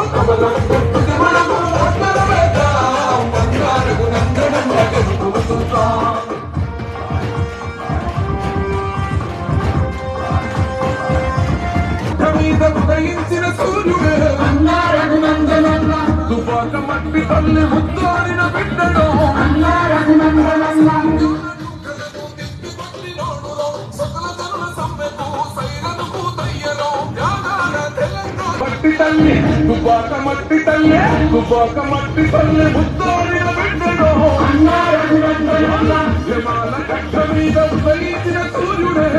మీద ఉదయించిన సూర్యుడే తుపాక మట్టి తల్లి ముద్దాడిన బిడ్డలో మట్టి తల్లి తుపాక మట్టి తల్లి తుపాక మట్టి తల్లి ముద్దాడిన బిడ్డలో విమాన కట్ట మీద ఉదయించిన సూర్యుడే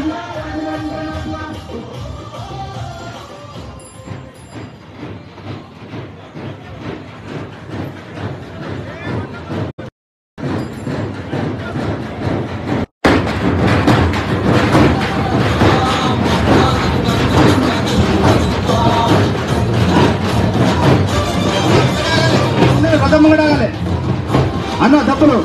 కదమ్మగడాలి అన్న తప్పులు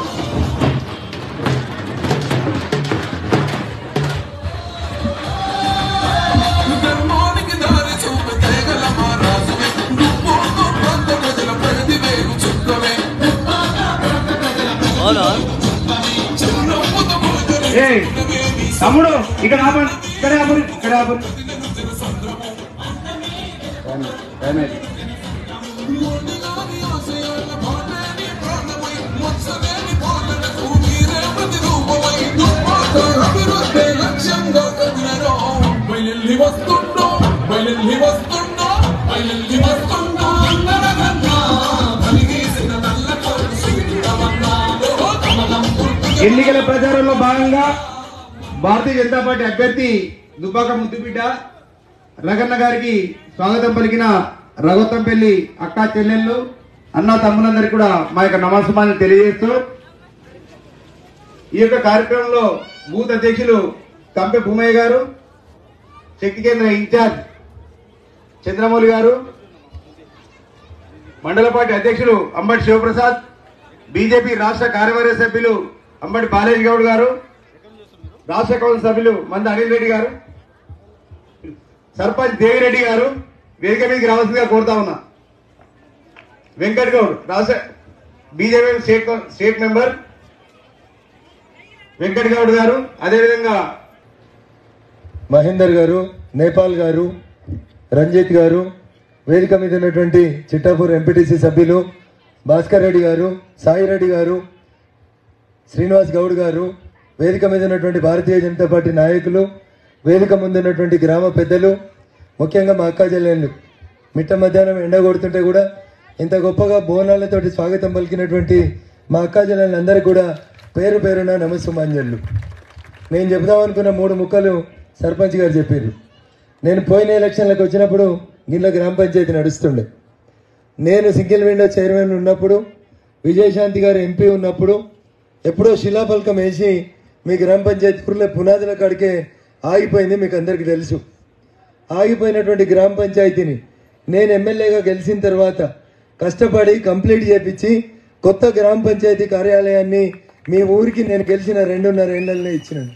ధర్మానికి దారి చూపు తేగల మా రాజువే నువ్వు ప్రాంత ప్రజల ప్రగతి వేరు చుక్కవే చిరునవ్వుతో మొదలు ఏ తమ్ముడు ఇక్కడ ఆపండి ఇక్కడ ఆపండి ఇక్కడ ఆపండి లక్ష్యంగా కదిలరో బయలుల్లి వస్తుండో బయలుల్లి వస్తుండో బయలుల్లి వస్తుండో అందరగన్నా కలిగేసిన నల్ల కొలుసు కమలం పుట్టుక ఎన్నికల ప్రచారంలో భాగంగా భారతీయ జనతా పార్టీ అభ్యర్థి దుబ్బాక ముద్దుబిడ్డ రగన్న గారికి స్వాగతం పలికిన రఘుత్తంపల్లి అక్కా చెల్లెళ్ళు అన్న తమ్ములందరికీ కూడా మా యొక్క నమస్కారాన్ని తెలియజేస్తూ ఈ యొక్క కార్యక్రమంలో బూత్ అధ్యక్షులు కంపె భూమయ్య గారు శక్తి కేంద్ర ఇన్ఛార్జ్ చంద్రమౌళి గారు మండల పార్టీ అధ్యక్షులు అంబటి శివప్రసాద్ బీజేపీ రాష్ట్ర కార్యవర్గ సభ్యులు అంబటి బాలేజ్ గౌడ్ గారు రాష్ట్ర కౌన్సిల్ సభ్యులు మంద అనిల్ రెడ్డి గారు సర్పంచ్ దేవిరెడ్డి గారు వేదిక మీదకి రావాల్సిందిగా కోరుతా ఉన్నా వెంకట్ గౌడ్ రాష్ట్ర బీజేపీ స్టేట్ కౌన్- స్టేట్ మెంబర్ వెంకట్ గౌడ్ గారు అదేవిధంగా మహేందర్ గారు నేపాల్ గారు రంజిత్ గారు వేదిక మీద ఉన్నటువంటి చిట్టాపూర్ ఎంపీటీసీ సభ్యులు భాస్కర్ రెడ్డి గారు సాయి రెడ్డి గారు శ్రీనివాస్ గౌడ్ గారు వేదిక మీద ఉన్నటువంటి భారతీయ జనతా పార్టీ నాయకులు వేదిక ముందు ఉన్నటువంటి గ్రామ పెద్దలు ముఖ్యంగా మా అక్క చెల్లెళ్ళు మిట్ట మధ్యాహ్నం ఎండ కొడుతుంటే కూడా ఇంత గొప్పగా బోనాలతోటి స్వాగతం పలికినటువంటి మా అక్క చెల్లెళ్ళందరికీ కూడా పేరు పేరున నమస్సుమాంజళ్ళు నేను చెబుదాం అనుకున్న మూడు ముక్కలు సర్పంచ్ గారు చెప్పారు నేను పోయిన ఎలక్షన్లకు వచ్చినప్పుడు గిన్నె గ్రామ పంచాయతీ నడుస్తుండే నేను సింగిల్ విండో చైర్మన్ ఉన్నప్పుడు విజయశాంతి గారు ఎంపీ ఉన్నప్పుడు ఎప్పుడో శిలాఫలకం వేసి మీ గ్రామ పంచాయతీ పురుల పునాదుల కాడికే ఆగిపోయింది మీకు అందరికీ తెలుసు ఆగిపోయినటువంటి గ్రామ పంచాయతీని నేను ఎమ్మెల్యేగా గెలిచిన తర్వాత కష్టపడి కంప్లీట్ చేపించి కొత్త గ్రామ పంచాయతీ కార్యాలయాన్ని మీ ఊరికి నేను గెలిచిన రెండున్నర ఏళ్ళనే ఇచ్చినాను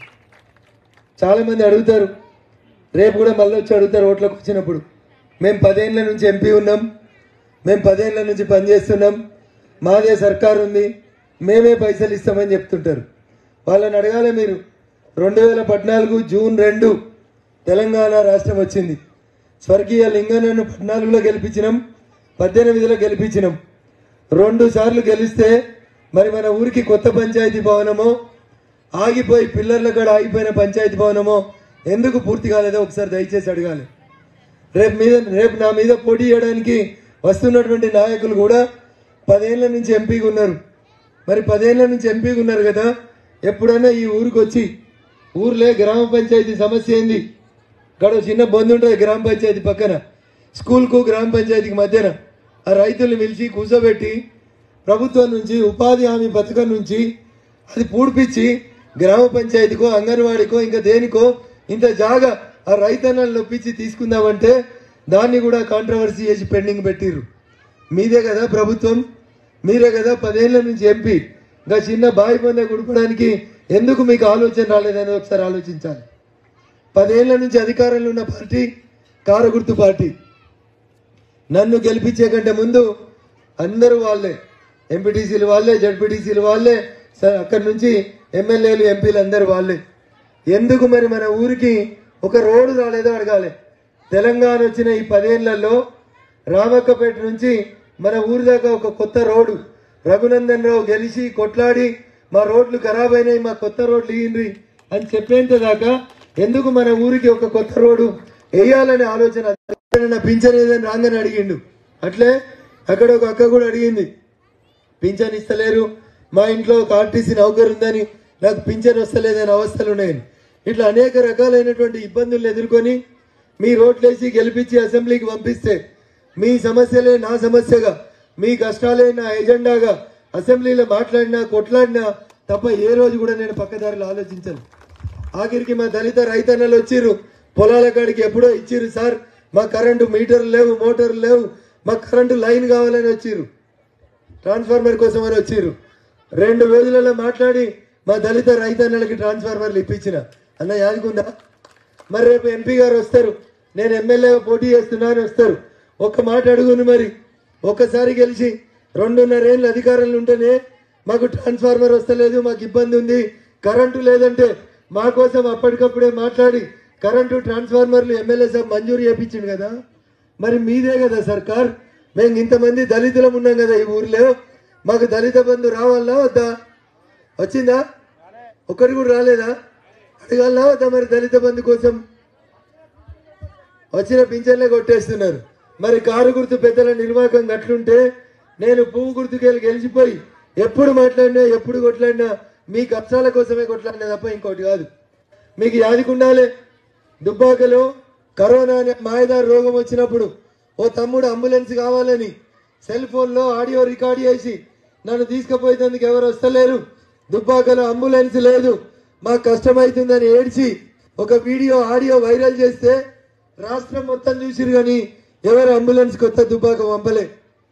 చాలా మంది అడుగుతారు రేపు కూడా మళ్ళీ వచ్చి అడుగుతారు ఓట్లకు వచ్చినప్పుడు మేము పదేళ్ల నుంచి ఎంపీ ఉన్నాం మేము పదేళ్ల నుంచి పనిచేస్తున్నాం మాదే సర్కారు ఉంది మేమే పైసలు ఇస్తామని చెప్తుంటారు వాళ్ళని అడగాలి మీరు రెండు వేల పద్నాలుగు జూన్ రెండు తెలంగాణ రాష్ట్రం వచ్చింది స్వర్గీయ లింగనను పద్నాలుగులో గెలిపించినాం పద్దెనిమిదిలో గెలిపించినాం రెండు సార్లు గెలిస్తే మరి మన ఊరికి కొత్త పంచాయతీ భవనమో ఆగిపోయి పిల్లర్ల కాడ ఆగిపోయిన పంచాయతీ భవనమో ఎందుకు పూర్తి కాలేదో ఒకసారి దయచేసి అడగాలి రేపు మీద రేపు నా మీద పోటీ చేయడానికి వస్తున్నటువంటి నాయకులు కూడా పదేళ్ల నుంచి ఎంపీగా ఉన్నారు మరి పదేళ్ల నుంచి ఎంపీగా ఉన్నారు కదా ఎప్పుడైనా ఈ ఊరికి వచ్చి ఊర్లే గ్రామ పంచాయతీ సమస్య ఏంది ఇక్కడ ఒక చిన్న బంధు ఉంటుంది గ్రామ పంచాయతీ పక్కన స్కూల్కు గ్రామ పంచాయతీకి మధ్యన ఆ రైతుల్ని పిలిచి కూర్చోబెట్టి ప్రభుత్వం నుంచి ఉపాధి హామీ పథకం నుంచి అది పూడిపించి గ్రామ పంచాయతీకో అంగన్వాడికో ఇంకా దేనికో ఇంత జాగా ఆ రైతన్నలను ఒప్పించి తీసుకుందామంటే దాన్ని కూడా కాంట్రవర్సీ చేసి పెండింగ్ పెట్టిర్రు మీదే కదా ప్రభుత్వం మీరే కదా పదేళ్ల నుంచి ఎంపీ ఇంకా చిన్న బావి పొంద గుడపడానికి ఎందుకు మీకు ఆలోచన రాలేదని ఒకసారి ఆలోచించాలి పదేళ్ల నుంచి అధికారంలో ఉన్న పార్టీ కారగుర్తు పార్టీ నన్ను గెలిపించే కంటే ముందు అందరూ వాళ్ళే ఎంపీటీసీలు వాళ్ళే జడ్పీటీసీలు వాళ్ళే స- అక్కడి నుంచి ఎమ్మెల్యేలు ఎంపీలు అందరూ వాళ్ళే ఎందుకు మరి మన ఊరికి ఒక రోడ్డు రాలేదో అడగాలి తెలంగాణ వచ్చిన ఈ పదేళ్లలో రామక్కపేట నుంచి మన ఊరి దాకా ఒక కొత్త రోడ్డు రఘునందన్ రావు గెలిచి కొట్లాడి మా రోడ్లు ఖరాబ్ అయినాయి మా కొత్త రోడ్లు ఇయ్యండి అని చెప్పేంత దాకా ఎందుకు మన ఊరికి ఒక కొత్త రోడ్డు వేయాలనే ఆలోచన నా పింఛన్ ఏదని రాంగని అడిగిండు అట్లే అక్కడ ఒక అక్క కూడా అడిగింది పింఛన్ ఇస్తలేరు మా ఇంట్లో ఒక ఆర్టీసీ నౌకరు ఉందని నాకు పింఛన్ వస్తలేదని అవస్థలు ఉన్నాయని ఇట్లా అనేక రకాలైనటువంటి ఇబ్బందులు ఎదుర్కొని మీ రోడ్లేసి గెలిపించి అసెంబ్లీకి పంపిస్తే మీ సమస్యలే నా సమస్యగా మీ కష్టాలే నా ఎజెండాగా అసెంబ్లీలో మాట్లాడినా కొట్లాడినా తప్ప ఏ రోజు కూడా నేను పక్కదారిలో ఆలోచించను ఆఖరికి మా దళిత రైతన్నలు వచ్చిర్రు పొలాల కాడికి ఎప్పుడో ఇచ్చిర్రు సార్ మా కరెంటు మీటర్లు లేవు మోటార్లు లేవు మా కరెంటు లైన్ కావాలని వచ్చిర్రు ట్రాన్స్ఫార్మర్ కోసం అని వచ్చిర్రు రెండు రోజులలో మాట్లాడి మా దళిత రైతన్నలకి ట్రాన్స్ఫార్మర్లు ఇప్పించిన అన్న యాదుకుందా మరి రేపు ఎంపీ గారు వస్తారు నేను ఎమ్మెల్యే పోటీ చేస్తున్నా అని వస్తారు ఒక్క మాట అడుగును మరి ఒక్కసారి గెలిచి రెండున్నరేళ్ళు అధికారంలో ఉంటేనే మాకు ట్రాన్స్ఫార్మర్ వస్తలేదు మాకు ఇబ్బంది ఉంది కరెంటు లేదంటే మా కోసం అప్పటికప్పుడే మాట్లాడి కరెంటు ట్రాన్స్ఫార్మర్లు ఎమ్మెల్యే సాబ్ మంజూరు చేయించిండు కదా మరి మీదే కదా సర్కార్ మేము ఇంతమంది దళితులం ఉన్నాం కదా ఈ ఊర్లో మాకు దళిత బంధు రావాలా వద్దా వచ్చిందా ఒక్కటి కూడా రాలేదా అడగాలా వద్దా మరి దళిత బంధు కోసం వచ్చిన పింఛన్లే కొట్టేస్తున్నారు మరి కారు గుర్తు పెద్దల నిర్వాహకం అట్లుంటే నేను పువ్వు గుర్తుకెళ్ళి గెలిచిపోయి ఎప్పుడు మాట్లాడినా ఎప్పుడు కొట్లాడినా మీ కష్టాల కోసమే కొట్లాడినా తప్ప ఇంకోటి కాదు మీకు యాదికుండాలే దుబ్బాకలో కరోనా అనే మాయదారు రోగం వచ్చినప్పుడు ఓ తమ్ముడు అంబులెన్స్ కావాలని సెల్ ఫోన్లో ఆడియో రికార్డ్ చేసి నన్ను తీసుకుపోయేందుకు ఎవరు వస్తలేరు దుబ్బాకలో అంబులెన్స్ లేదు మాకు కష్టమవుతుందని ఏడ్చి ఒక వీడియో ఆడియో వైరల్ చేస్తే రాష్ట్రం మొత్తం చూసిరు కానీ ఎవరు అంబులెన్స్ కొత్త దుబ్బాక పంపలే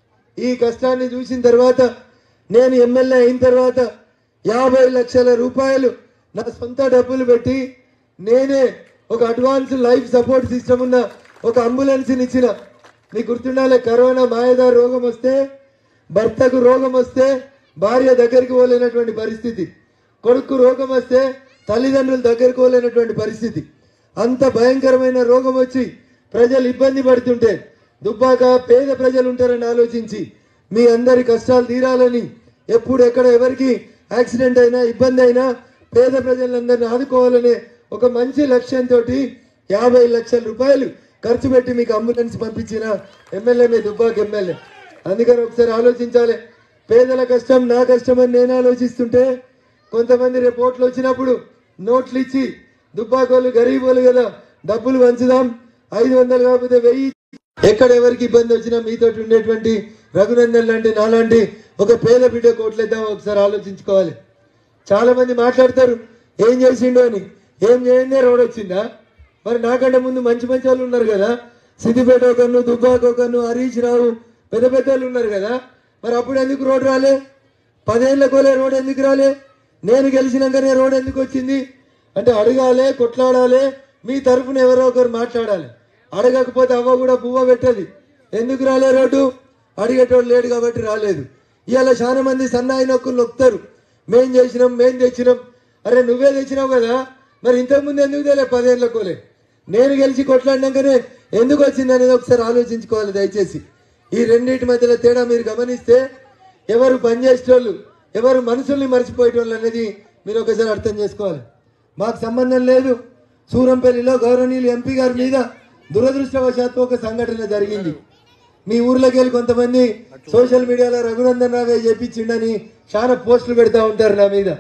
ఈ కష్టాన్ని చూసిన తర్వాత నేను ఎమ్మెల్యే అయిన తర్వాత యాభై లక్షల రూపాయలు నా సొంత డబ్బులు పెట్టి నేనే ఒక అడ్వాన్స్ లైఫ్ సపోర్ట్ సిస్టమ్ ఉన్న ఒక అంబులెన్స్ని ఇచ్చిన నీకు గుర్తుండాలి కరోనా మాయదారు రోగం వస్తే భర్తకు రోగం వస్తే భార్య దగ్గరికి పోలేనటువంటి పరిస్థితి కొడుకు రోగం వస్తే తల్లిదండ్రులు దగ్గరికి పోలేనటువంటి పరిస్థితి అంత భయంకరమైన రోగం వచ్చి ప్రజలు ఇబ్బంది పడుతుంటే దుబ్బాక పేద ప్రజలు ఉంటారని ఆలోచించి మీ అందరి కష్టాలు తీరాలని ఎప్పుడు ఎక్కడ ఎవరికి యాక్సిడెంట్ అయినా ఇబ్బంది అయినా పేద ప్రజలందరినీ ఆదుకోవాలనే ఒక మంచి లక్ష్యంతో యాభై లక్షల రూపాయలు ఖర్చు పెట్టి మీకు అంబులెన్స్ పంపించిన ఎమ్మెల్యే మీ దుబ్బాక ఎమ్మెల్యే అందుకని ఒకసారి ఆలోచించాలి పేదల కష్టం నా కష్టం అని నేను ఆలోచిస్తుంటే కొంతమంది రేపు ఓట్లు వచ్చినప్పుడు నోట్లు ఇచ్చి దుబ్బాకోళ్ళు గరీబోలు కదా డబ్బులు పంచుదాం ఐదు వందలు కాకపోతే వెయ్యి ఎక్కడ ఎవరికి ఇబ్బంది వచ్చినా మీతో ఉండేటువంటి రఘునందన్ లాంటి నాలాంటి ఒక పేద బిడ్డ కోట్లేద్దాం ఒకసారి ఆలోచించుకోవాలి చాలా మంది మాట్లాడతారు ఏం చేసిండు అని ఏం చేయందే రోడ్ వచ్చిందా మరి నాకంటే ముందు మంచి మంచి వాళ్ళు ఉన్నారు కదా సిద్దిపేట ఒకను దుబ్బాక ఒకను హరీష్ రావు పెద్ద పెద్ద వాళ్ళు ఉన్నారు కదా మరి అప్పుడు ఎందుకు రోడ్ రాలే పదేళ్ల కోలే రోడ్ ఎందుకు రాలే నేను గెలిచినాకనే రోడ్ ఎందుకు వచ్చింది అంటే అడగాలే కొట్లాడాలి మీ తరఫున ఎవరో ఒకరు మాట్లాడాలి అడగకపోతే అవ్వ కూడా పువ్వ పెట్టది ఎందుకు రాలే రోడ్డు అడిగేటోడు లేడు కాబట్టి రాలేదు ఇవాళ చాలా మంది సన్నాయి నొక్కులు నొక్కుతారు మేం చేసినాం మేం తెచ్చినాం అరే నువ్వే తెచ్చినావు కదా మరి ఇంతకుముందు ఎందుకు తెలియ పదేళ్ల కోలే నేను గెలిచి కొట్లాడినాకనే ఎందుకు వచ్చింది అనేది ఒకసారి ఆలోచించుకోవాలి దయచేసి ఈ రెండింటి మధ్యలో తేడా మీరు గమనిస్తే ఎవరు పనిచేసేటోళ్ళు ఎవరు మనుషుల్ని మర్చిపోయేటోళ్ళు అనేది మీరు ఒకసారి అర్థం చేసుకోవాలి మాకు సంబంధం లేదు సూరంపల్లిలో గౌరవనీయులు ఎంపీ గారి మీద దురదృష్టవశాత్తు ఒక సంఘటన జరిగింది మీ ఊర్లోకి వెళ్ళి కొంతమంది సోషల్ మీడియాలో రఘునందన్ రావే చెప్పించిండని చాలా పోస్టులు పెడతా ఉంటారు నా మీద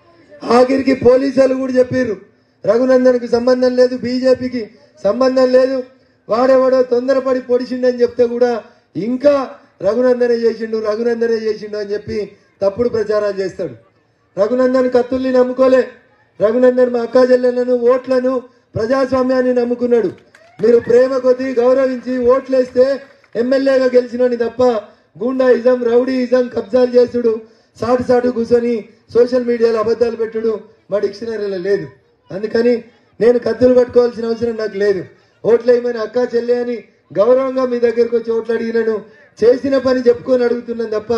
ఆఖరికి పోలీసులు కూడా చెప్పారు రఘునందన్కి సంబంధం లేదు బీజేపీకి సంబంధం లేదు వాడెవడో తొందరపడి పొడిచిండని చెప్తే కూడా ఇంకా రఘునందనే చేసిండు రఘునందనే చేసిండు అని చెప్పి తప్పుడు ప్రచారాలు చేస్తాడు రఘునందన్ కత్తుల్ని నమ్ముకోలే రఘునందన్ మా అక్కా చెల్లెలను ఓట్లను ప్రజాస్వామ్యాన్ని నమ్ముకున్నాడు మీరు ప్రేమ కొద్దీ గౌరవించి ఓట్లేస్తే ఎమ్మెల్యేగా గెలిచినని తప్ప గూండాయిజం రౌడీయిజం కబ్జాలు చేసుడు సాటు సాటు కూర్చొని సోషల్ మీడియాలో అబద్ధాలు పెట్టుడు మా డిక్షనరీలో లేదు అందుకని నేను కత్తులు పట్టుకోవాల్సిన అవసరం నాకు లేదు ఓట్లేయమని అక్క చెల్లె అని గౌరవంగా మీ దగ్గరకు వచ్చి ఓట్లు అడిగినాను చేసిన పని చెప్పుకొని అడుగుతున్నాను తప్ప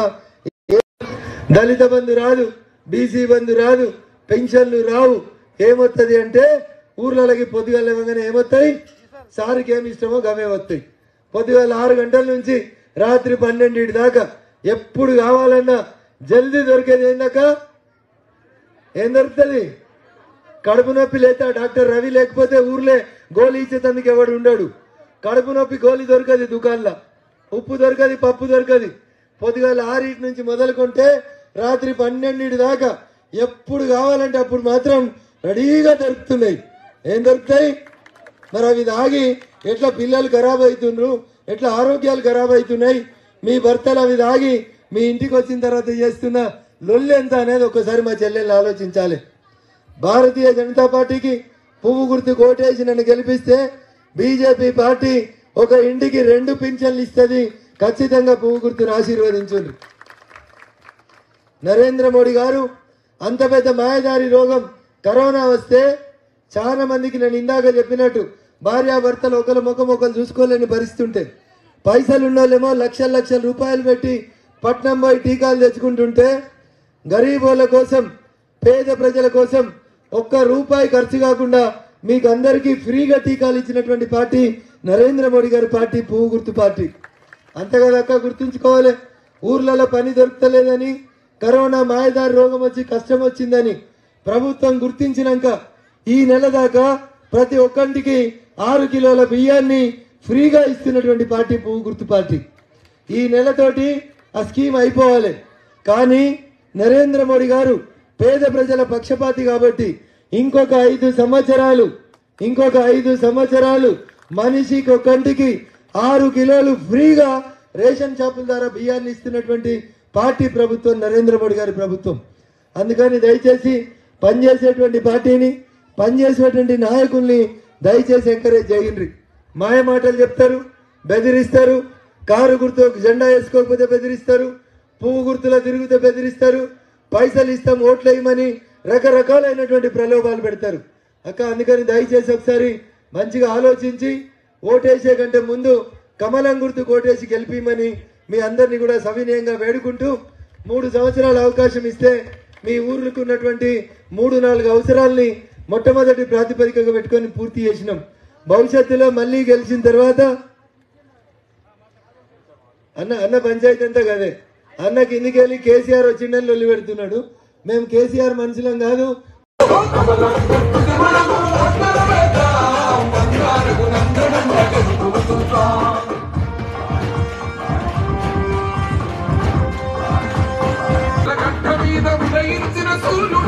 దళిత బంధు రాదు బీసీ బంధు రాదు పెన్షన్లు రావు ఏమొత్తది అంటే ఊర్లకి పొద్దుగాల ఇవ్వగానే ఏమొస్తాయి సార్కి ఏమి ఇష్టమో గవే వస్తాయి పొద్దుగాల ఆరు గంటల నుంచి రాత్రి పన్నెండింటి దాకా ఎప్పుడు కావాలన్నా జల్దీ దొరికేది ఏందాక ఏం దొరుకుతుంది కడుపు నొప్పి లేత డాక్టర్ రవి లేకపోతే ఊర్లే గోళీ ఇచ్చేతందుకు ఎవడు ఉండడు కడుపు నొప్పి గోళీ దొరకదు దుకాణంలో ఉప్పు దొరకదు పప్పు దొరకదు పొద్దుగాల ఆరింటి నుంచి మొదలుకుంటే రాత్రి పన్నెండింటి దాకా ఎప్పుడు కావాలంటే అప్పుడు మాత్రం రెడీగా దొరుకుతున్నాయి ఏం దొరుకుతాయి మరి అవి తాగి ఎట్లా పిల్లలు ఖరాబ్ అవుతుండ్రు ఎట్లా ఆరోగ్యాలు ఖరాబ్ అవుతున్నాయి మీ భర్తలు అవి తాగి మీ ఇంటికి వచ్చిన తర్వాత చేస్తున్న లొల్లి ఎంత అనేది ఒకసారి మా చెల్లెళ్ళు ఆలోచించాలి భారతీయ జనతా పార్టీకి పువ్వు గుర్తు కోటేసి నన్ను గెలిపిస్తే బీజేపీ పార్టీ ఒక ఇంటికి రెండు పింఛన్లు ఇస్తుంది ఖచ్చితంగా పువ్వు గుర్తును ఆశీర్వదించండి నరేంద్ర మోడీ గారు అంత పెద్ద మాయదారి రోగం కరోనా వస్తే చాలా మందికి నేను ఇందాక చెప్పినట్టు భార్యాభర్తలు ఒకరి ముఖం ఒకరు చూసుకోలేని పరిస్థితి ఉంటే పైసలు ఉన్నోళ్ళేమో లక్షల లక్షల రూపాయలు పెట్టి పట్నం పోయి టీకాలు తెచ్చుకుంటుంటే గరీబోళ్ళ కోసం పేద ప్రజల కోసం ఒక్క రూపాయి ఖర్చు కాకుండా మీకు అందరికీ ఫ్రీగా టీకాలు ఇచ్చినటువంటి పార్టీ నరేంద్ర మోడీ గారి పార్టీ పువ్వు గుర్తు పార్టీ అంతేకాదక్క గుర్తుంచుకోవాలి ఊర్లలో పని దొరకలేదని కరోనా మాయదారి రోగం వచ్చి కష్టం వచ్చిందని ప్రభుత్వం గుర్తించినాక ఈ నెల దాకా ప్రతి ఒక్కరికి ఆరు కిలోల బియ్యాన్ని ఫ్రీగా ఇస్తున్నటువంటి పార్టీ పువ్వు గుర్తు పార్టీ ఈ నెలతోటి ఆ స్కీమ్ అయిపోవాలి కానీ నరేంద్ర మోడీ గారు పేద ప్రజల పక్షపాతి కాబట్టి ఇంకొక ఐదు సంవత్సరాలు ఇంకొక ఐదు సంవత్సరాలు మనిషికి ఒక్కంటికి ఆరు కిలోలు ఫ్రీగా రేషన్ షాపుల ద్వారా బియ్యాన్ని ఇస్తున్నటువంటి పార్టీ ప్రభుత్వం నరేంద్ర మోడీ గారి ప్రభుత్వం అందుకని దయచేసి పనిచేసేటువంటి పార్టీని పనిచేసేటువంటి నాయకుల్ని దయచేసి ఎంకరేజ్ చేయండి మాయ మాటలు చెప్తారు బెదిరిస్తారు కారు గుర్తు జెండా వేసుకోకపోతే బెదిరిస్తారు పువ్వు గుర్తులో తిరిగితే బెదిరిస్తారు పైసలు ఇస్తాం ఓట్లు వేయమని రకరకాలైనటువంటి ప్రలోభాలు పెడతారు అక్క అందుకని దయచేసి ఒకసారి మంచిగా ఆలోచించి ఓటేసే కంటే ముందు కమలం గుర్తు కోటేసి గెలిపిమని మీ అందరినీ కూడా సవినయంగా వేడుకుంటూ మూడు సంవత్సరాల అవకాశం ఇస్తే మీ ఊర్లకు ఉన్నటువంటి మూడు నాలుగు అవసరాల్ని మొట్టమొదటి ప్రాతిపదికగా పెట్టుకొని పూర్తి చేసినాం భవిష్యత్తులో మళ్ళీ గెలిచిన తర్వాత అన్న అన్న పంచాయతీ అంతా కదే అన్న కిందికి వెళ్ళి కేసీఆర్ వచ్చిండని లొల్లి పెడుతున్నాడు మేము కేసీఆర్ మనుషులం కాదు గడ్డ మీద ఉదయించిన సూర్యుడు